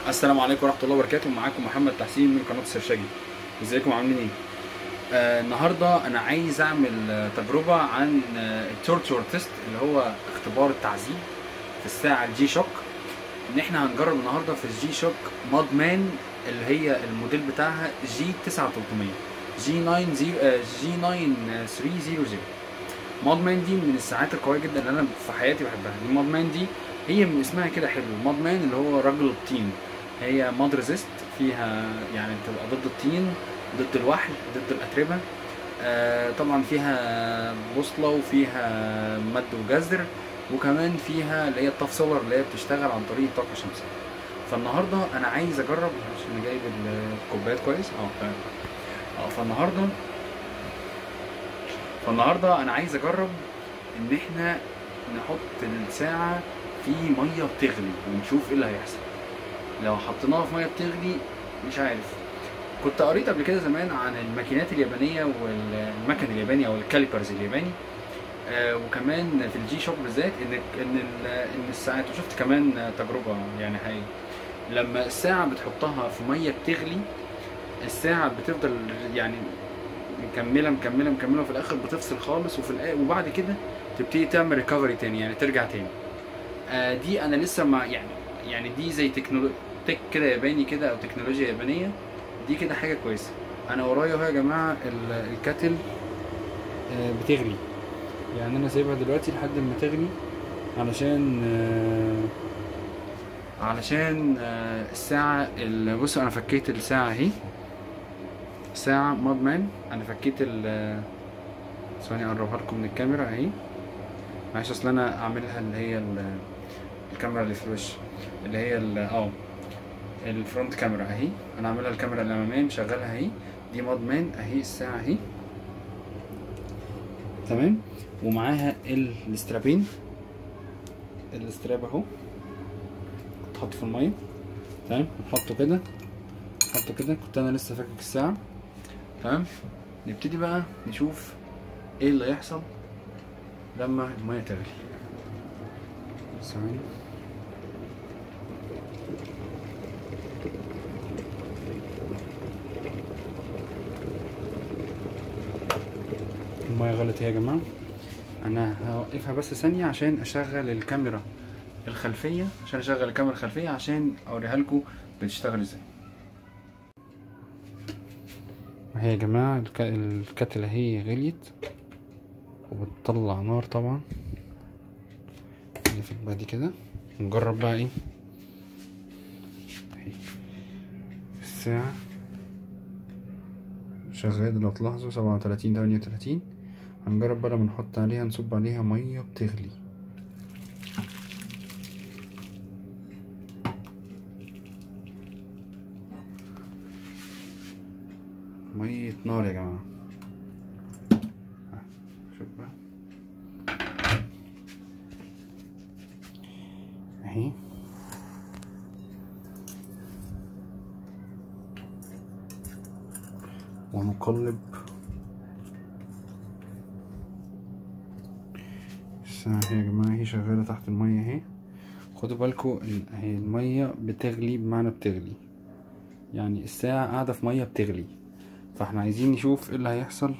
السلام عليكم ورحمه الله وبركاته معاكم محمد تحسين من قناه السرشاجي ازيكم عاملين ايه آه النهارده انا عايز اعمل آه، تجربه عن التورتشر تيست اللي هو اختبار التعذيب في الساعه الجي شوك ان احنا هنجرب النهارده في الجي شوك ماد مان اللي هي الموديل بتاعها جي 9300 جي 90 آه، جي 9300 ماد مان دي من الساعات القويه جدا اللي انا في حياتي بحبها دي ماد مان دي هي من اسمها كده حلو ماد مان اللي هو رجل الطين هي ماد ريزيست فيها يعني بتبقى ضد الطين ضد الوحل ضد الاتربه آه طبعا فيها بوصله وفيها مد وجزر وكمان فيها اللي هي التاف سولار اللي هي بتشتغل عن طريق الطاقه الشمسيه فالنهارده انا عايز اجرب عشان أنا جايب الكوبايات كويس اه تمام اه فالنهارده فالنهارده انا عايز اجرب ان احنا نحط الساعه في ميه بتغلي ونشوف ايه اللي هيحصل لو حطيناها في ميه بتغلي مش عارف كنت قريت قبل كده زمان عن الماكينات اليابانيه والمكن الياباني او الكاليبرز الياباني آه وكمان في الجي شوك بالذات ان ان ال- ان الساعات وشفت كمان تجربه يعني حقيقي لما الساعه بتحطها في ميه بتغلي الساعه بتفضل يعني مكمله مكمله مكمله وفي الاخر بتفصل خالص وفي الآ- وبعد كده تبتدي تعمل ريكفري تاني يعني ترجع تاني آه دي انا لسه ما يعني يعني دي زي تكنولوجيا تك كده ياباني كده او تكنولوجيا يابانيه دي كده حاجه كويسه انا ورايا اهو يا جماعه ال- الكاتل آه بتغلي يعني انا سايبها دلوقتي لحد ما تغلي علشان آه علشان آه الساعه ال- بصوا انا فكيت الساعه اهي ساعه ماد مان انا فكيت ال ثواني اقربها لكم من الكاميرا اهي معلش اصل انا اعملها اللي هي ال- الكاميرا اللي في الوش اللي هي ال- اه الفرونت كاميرا اهي انا عاملها الكاميرا الاماميه مشغلها اهي دي ماد مان اهي الساعه اهي تمام ومعاها ال- الاسترابين الاستراب اهو تحط في الميه تمام نحطه كده نحطه كده كنت انا لسه فاكك الساعه تمام نبتدي بقى نشوف ايه اللي هيحصل لما الميه تغلي ثواني الميه غلت اهي يا جماعه انا هوقفها بس ثانيه عشان اشغل الكاميرا الخلفيه عشان اشغل الكاميرا الخلفيه عشان اوريها لكم بتشتغل ازاي اهي يا جماعه الك- الكتله اهي غليت وبتطلع نار طبعا نقفل بقى دي كده نجرب بقى ايه اهي الساعة شغالة لو تلاحظوا سبعة وتلاتين تمانية وتلاتين هنجرب بقى لما نحط عليها نصب عليها مية بتغلي مية نار يا جماعة شوف بقى اهي ونقلب الساعة اهي يا جماعة اهي شغالة تحت المية اهي خدوا بالكوا ال- اهي المية بتغلي بمعنى بتغلي يعني الساعة قاعدة في مية بتغلي فاحنا عايزين نشوف ايه اللي هيحصل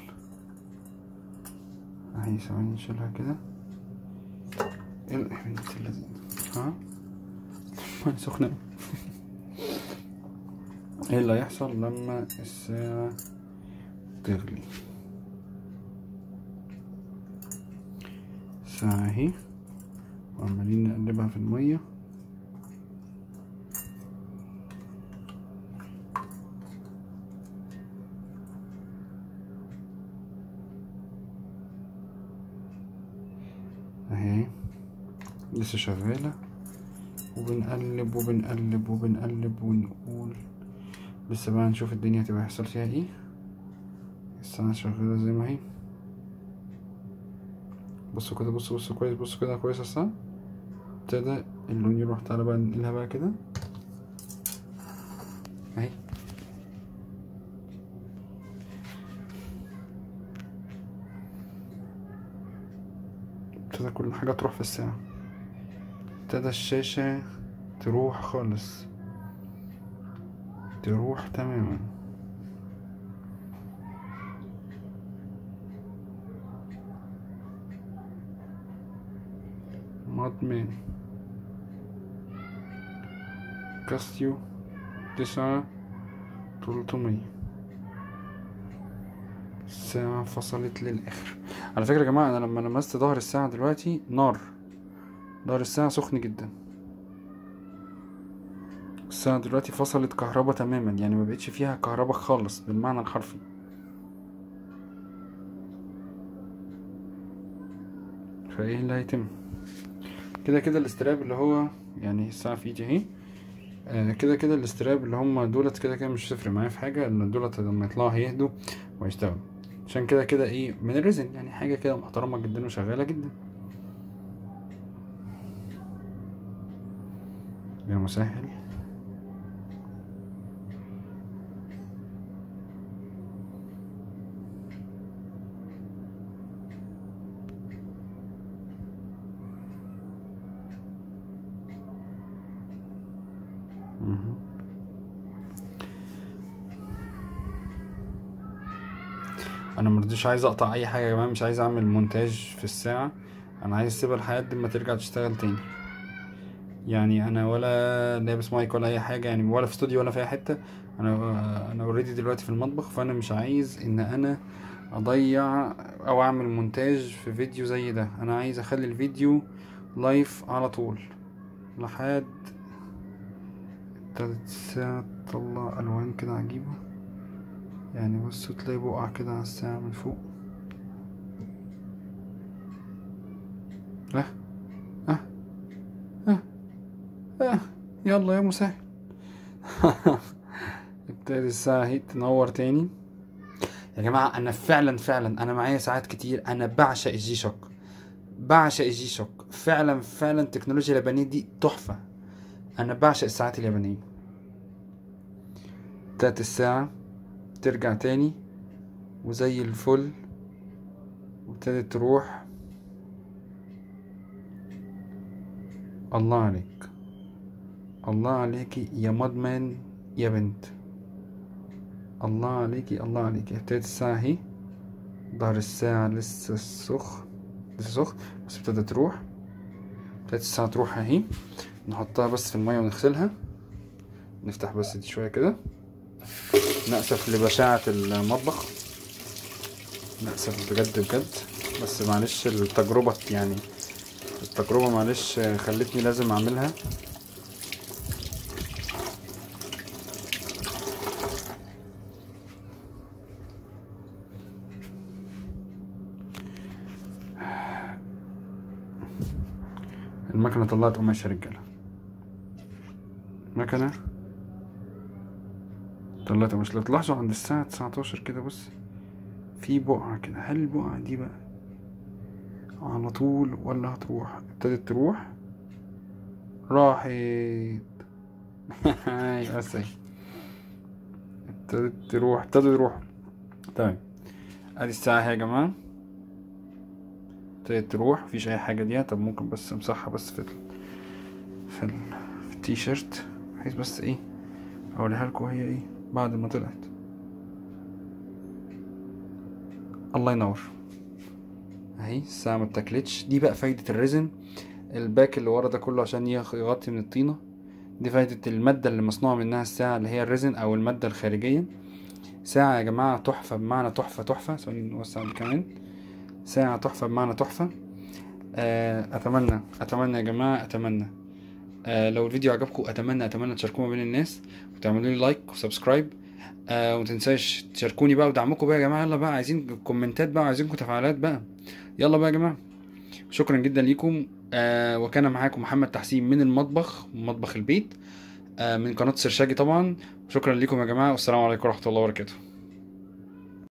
اهي ثواني نشيلها كده ايه ال- إيه بنت اللذينة ها المية سخنة أوي. ايه اللي هيحصل لما الساعة تغلي الساعة اهي وعمالين نقلبها في المية اهي لسه شغالة وبنقلب وبنقلب وبنقلب ونقول لسه بقى نشوف الدنيا هتبقى هيحصل فيها ايه الساعة شغالة زي ما هي بصوا كده بصوا بصوا كويس بصوا كده كويس الساعة ابتدى اللون يروح تعالى بقى ننقلها بقى كده اهي ابتدى كل حاجة تروح في الساعة ابتدى الشاشة تروح خالص تروح تماما مدمن كاستيو تسعة تلتمية الساعة فصلت للآخر على فكرة يا جماعة أنا لما لمست ظهر الساعة دلوقتي نار ظهر الساعة سخن جدا الساعة دلوقتي فصلت كهربا تماما يعني ما بقتش فيها كهربا خالص بالمعنى الحرفي فايه اللي هيتم كده كده الاستراب اللي هو يعني الساعة في ايدي اهي آه، كده كده الاستراب اللي هم دولت كده كده مش هتفرق معايا في حاجة ان دولت لما يطلعوا هيهدوا ويشتغلوا عشان كده كده ايه من الريزن يعني حاجة كده محترمة جدا وشغالة جدا يا مسهل مهم. انا مرضيش عايز اقطع اي حاجه يا جماعه مش عايز اعمل مونتاج في الساعه انا عايز اسيبها لحد ما ترجع تشتغل تاني يعني انا ولا لابس مايك ولا اي حاجه يعني ولا في استوديو ولا في اي حته انا انا اوريدي دلوقتي في المطبخ فانا مش عايز ان انا اضيع او اعمل مونتاج في فيديو زي ده انا عايز اخلي الفيديو لايف على طول لحد تلت ساعة تطلع ألوان كده عجيبة يعني بص تلاقي بقع كده على الساعة من فوق اه اه اه اه يلا يا مسهل ابتدي الساعة اهي تنور تاني يا جماعة أنا فعلا فعلا أنا معايا ساعات كتير أنا بعشق الجي شوك بعشق الجي شوك فعلا فعلا التكنولوجيا اليابانية دي تحفة أنا بعشق الساعات اليابانية تلات الساعة ترجع تاني وزي الفل وابتدت تروح الله عليك الله عليكي يا مدمن يا بنت الله عليكي الله عليكي ابتدت الساعة اهي ظهر الساعة لسه سخن لسه سخن بس ابتدت تروح ابتدت الساعة تروح اهي نحطها بس في المية ونغسلها نفتح بس دي شوية كده نأسف لبشاعة المطبخ نأسف بجد بجد بس معلش التجربة يعني التجربة معلش خلتني لازم أعملها المكنة طلعت قماش يا رجالة مكنة طلعت قماش لو تلاحظوا عند الساعة تسعتاشر كده بص في بقعة كده هل البقعة دي بقى على طول ولا هتروح ابتدت تروح راحت بس اهي ابتدت تروح ابتدت تروح تمام ادي الساعة اهي يا جماعة ابتدت تروح مفيش اي حاجة دي طب ممكن بس امسحها بس في ال... في, ال... في التيشيرت بحيث بس ايه اوريها لكم هي ايه بعد ما طلعت الله ينور اهي الساعة ما اتاكلتش دي بقى فايدة الريزن الباك اللي ورا ده كله عشان يغ- يغطي من الطينة دي فايدة المادة اللي مصنوع منها الساعة اللي هي الريزن او المادة الخارجية ساعة يا جماعة تحفة بمعنى تحفة تحفة ثواني نوسع دي كمان ساعة تحفة بمعنى تحفة آه، أتمنى أتمنى يا جماعة أتمنى آه، لو الفيديو عجبكم أتمنى أتمنى تشاركوه ما بين الناس وتعملوا لي لايك وسبسكرايب آه ومتنساش تشاركوني بقى ودعمكم بقى يا جماعة يلا بقى عايزين كومنتات بقى عايزينكم تفاعلات بقى يلا بقى يا جماعة شكرا جدا ليكم آه وكان معاكم محمد تحسين من المطبخ مطبخ البيت آه من قناة سرشاجي طبعا شكرا ليكم يا جماعة والسلام عليكم ورحمة الله وبركاته